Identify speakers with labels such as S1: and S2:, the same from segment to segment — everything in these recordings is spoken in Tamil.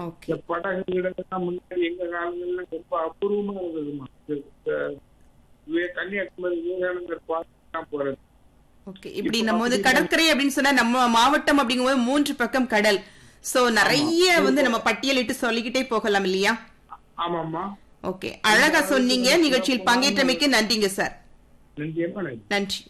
S1: ஓகே
S2: இந்த படகுகளெல்லாம் முன்னாடி எங்க காலங்கள்ல ரொம்ப அபூர்வமா இருந்ததுமா இந்த- இந்த விவே- கன்னியாகுமரி விவேகானந்தர் பார்க்கலாம் போறது
S1: ஓகே இப்படி நம்ம வந்து கடற்கரை அப்படின்னு சொன்னா நம்ம மாவட்டம் அப்படிங்கும்போது மூன்று பக்கம் கடல் சோ நிறைய வந்து நம்ம பட்டியலிட்டு சொல்லிக்கிட்டே போகலாம் இல்லையா
S2: ஆமாம்மா
S1: ஓகே அழகா சொன்னீங்க நிகழ்ச்சியில் பங்கேற்றமைக்கு நன்றிங்க சார்
S2: நன்றியம்மா நன்றி
S1: நன்றி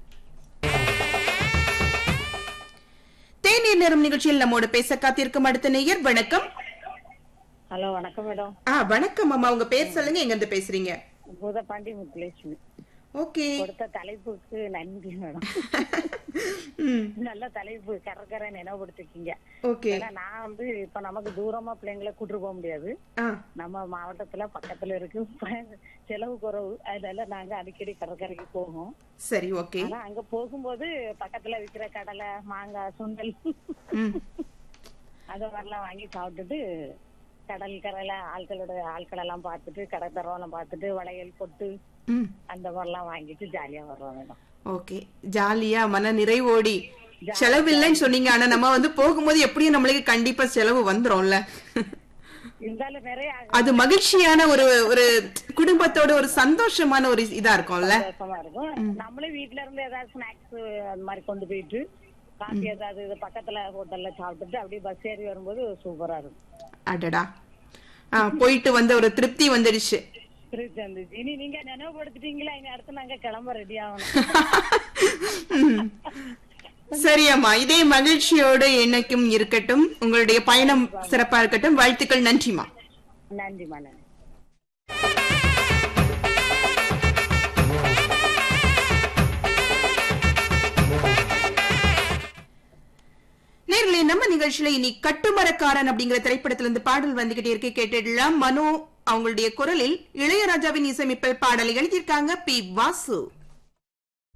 S1: தேநீர் நேரம் நிகழ்ச்சியில் நம்மோடு பேச காத்திருக்கும் அடுத்த நேயர் வணக்கம்
S3: ஹலோ வணக்கம் மேடம்
S1: ஆ வணக்கம் அம்மா உங்க பேர் சொல்லுங்க எங்க இருந்து பேசுறீங்க
S3: பூதப்பாண்டி முத்துலட்சுமி
S1: ஓகே
S3: கொடுத்த தலைப்புக்கு நன்றி மேடம்
S1: ம்
S3: நல்ல தலைப்பு கரக்கரை நினைவுபடுத்திருக்கீங்க
S1: ஓகே
S3: ஏன்னா நான் வந்து இப்ப நமக்கு தூரமா பிள்ளைங்களை கூட்டு போக முடியாது
S1: ஆ
S3: நம்ம மாவட்டத்துல பக்கத்துல இருக்கு செலவு குறைவு அதனால நாங்க அடிக்கடி கடற்கரைக்கு போவோம்
S1: சரி ஓகே
S3: ஆனா அங்க போகும்போது பக்கத்துல விக்கிற கடலை மாங்காய் சுண்டல்
S1: ம்
S3: அது மாதிரிலாம் வாங்கி சாப்பிட்டுட்டு கடல் கரையில ஆட்களோட ஆட்கள் எல்லாம் பார்த்துட்டு கடற்கரெல்லாம் பார்த்துட்டு வளையல் பொட்டு
S1: ம்
S3: அந்த மாதிரிலாம் வாங்கிட்டு ஜாலியா வருவோம் மேடம்
S1: ஓகே ஜாலியா மன நிறைவோடி செலவு இல்லைன்னு சொன்னீங்க ஆனா நம்ம வந்து போகும்போது எப்படியும் நம்மளுக்கு கண்டிப்பா செலவு வந்துரும்ல
S3: இருந்தாலும் நிறைய
S1: அது மகிழ்ச்சியான ஒரு ஒரு குடும்பத்தோட ஒரு சந்தோஷமான ஒரு இதா இருக்கும்ல
S3: சந்தோஷமா இருக்கும் நம்மளும் வீட்ல இருந்து ஏதாவது ஸ்நாக்ஸ் அந்த மாதிரி கொண்டு போயிட்டு காஃபி ஏதாவது இது பக்கத்துல ஹோட்டல்ல சாப்பிட்டுட்டு அப்படியே பஸ் ஏறி வரும்போது சூப்பரா இருக்கும்
S1: அடடா ஆ, போயிட்டு வந்த ஒரு திருப்தி வந்துடுச்சு
S3: திருச்சி வந்துச்சு இனி நீங்க நினைவுபடுத்திட்டீங்களா இனி அடுத்து நாங்க கிளம்ப ரெடி ஆகணும்
S1: ம். சரி அம்மா இதே மகிழ்ச்சியோடு என்னைக்கும் இருக்கட்டும் உங்களுடைய பயணம் சிறப்பா இருக்கட்டும் வாழ்த்துக்கள் நன்றிமா
S3: நன்றிமா நன்றி
S1: நேர்களே நம்ம நிகழ்ச்சியில இனி கட்டுமரக்காரன் அப்படிங்கிற திரைப்படத்துல இருந்து பாடல் வந்துகிட்டே இருக்கு கேட்டுடலாம் மனோ அவங்களுடைய குரலில் இளையராஜாவின் இசையமைப்பில் பாடலை எழுதியிருக்காங்க பி வாசு